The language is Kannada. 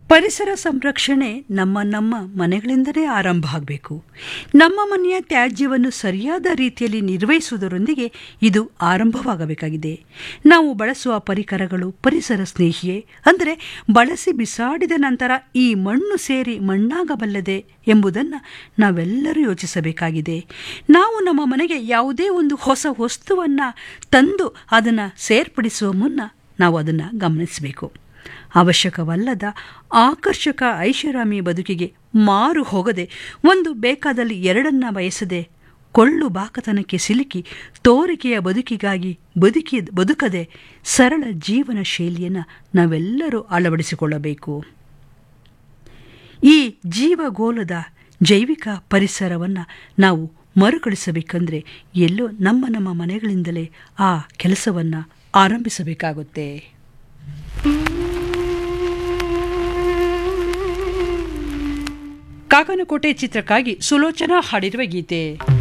ಪರಿಸರ ಸಂರಕ್ಷಣೆ ನಮ್ಮ ನಮ್ಮ ಮನೆಗಳಿಂದಲೇ ಆರಂಭ ಆಗಬೇಕು ನಮ್ಮ ಮನೆಯ ತ್ಯಾಜ್ಯವನ್ನು ಸರಿಯಾದ ರೀತಿಯಲ್ಲಿ ನಿರ್ವಹಿಸುವುದರೊಂದಿಗೆ ಇದು ಆರಂಭವಾಗಬೇಕಾಗಿದೆ ನಾವು ಬಳಸುವ ಪರಿಕರಗಳು ಪರಿಸರ ಸ್ನೇಹಿಯೇ ಅಂದರೆ ಬಳಸಿ ಬಿಸಾಡಿದ ನಂತರ ಈ ಮಣ್ಣು ಸೇರಿ ಮಣ್ಣಾಗಬಲ್ಲದೆ ಎಂಬುದನ್ನು ನಾವೆಲ್ಲರೂ ಯೋಚಿಸಬೇಕಾಗಿದೆ ನಾವು ನಮ್ಮ ಮನೆಗೆ ಯಾವುದೇ ಒಂದು ಹೊಸ ವಸ್ತುವನ್ನು ತಂದು ಅದನ್ನು ಸೇರ್ಪಡಿಸುವ ಮುನ್ನ ನಾವು ಅದನ್ನು ಗಮನಿಸಬೇಕು ಅವಶ್ಯಕವಲ್ಲದ ಆಕರ್ಷಕ ಐಷಾರಾಮಿ ಬದುಕಿಗೆ ಮಾರು ಹೋಗದೆ ಒಂದು ಬೇಕಾದಲ್ಲಿ ಎರಡನ್ನ ಬಯಸದೆ ಕೊಳ್ಳು ಬಾಕತನಕ್ಕೆ ಸಿಲುಕಿ ತೋರಿಕೆಯ ಬದುಕಿಗಾಗಿ ಬದುಕಿ ಬದುಕದೆ ಸರಳ ಜೀವನ ಶೈಲಿಯನ್ನು ನಾವೆಲ್ಲರೂ ಅಳವಡಿಸಿಕೊಳ್ಳಬೇಕು ಈ ಜೀವಗೋಲದ ಜೈವಿಕ ಪರಿಸರವನ್ನು ನಾವು ಮರುಕಳಿಸಬೇಕಂದ್ರೆ ಎಲ್ಲೋ ನಮ್ಮ ನಮ್ಮ ಮನೆಗಳಿಂದಲೇ ಆ ಕೆಲಸವನ್ನು ಆರಂಭಿಸಬೇಕಾಗುತ್ತೆ ಕಾಕನಕೋಟೆ ಚಿತ್ರಕ್ಕಾಗಿ ಸುಲೋಚನಾ ಹಾಡಿರುವ ಗೀತೆ